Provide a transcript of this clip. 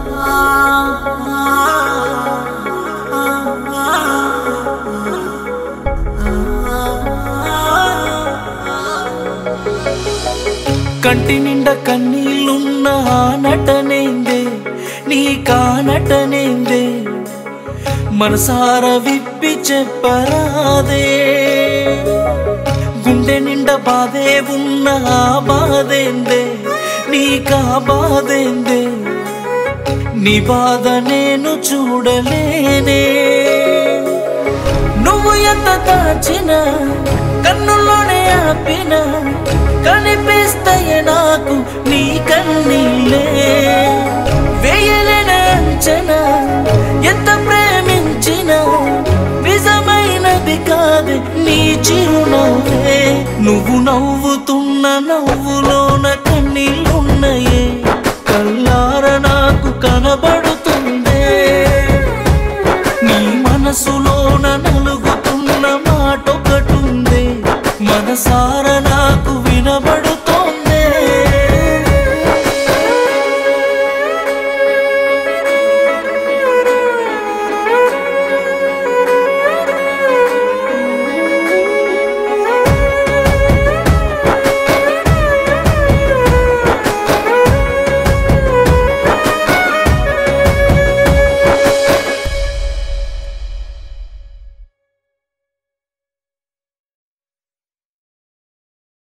కంటి నిండా కన్నీళ్ళున్న ఆ నటనేందే నీ కానటనేందే మనసార విప్పి చెప్పరాదే గుండె నిండా బాధే ఉన్న ఆ బాధేందే నీకా బాధేందే నీ బాధ నేను చూడలేనే నువ్వు ఎంత దాచినా కన్నుల్లోనే ఆపిన కనిపిస్తాయి నాకు నీ కన్నీళ్ళే వేయలేని అంచనా ఎంత ప్రేమించినా నిజమైనది కాదు నీ చిరునవ్వే నువ్వు నవ్వుతున్న నవ్వులోన కన్నీళ్ళ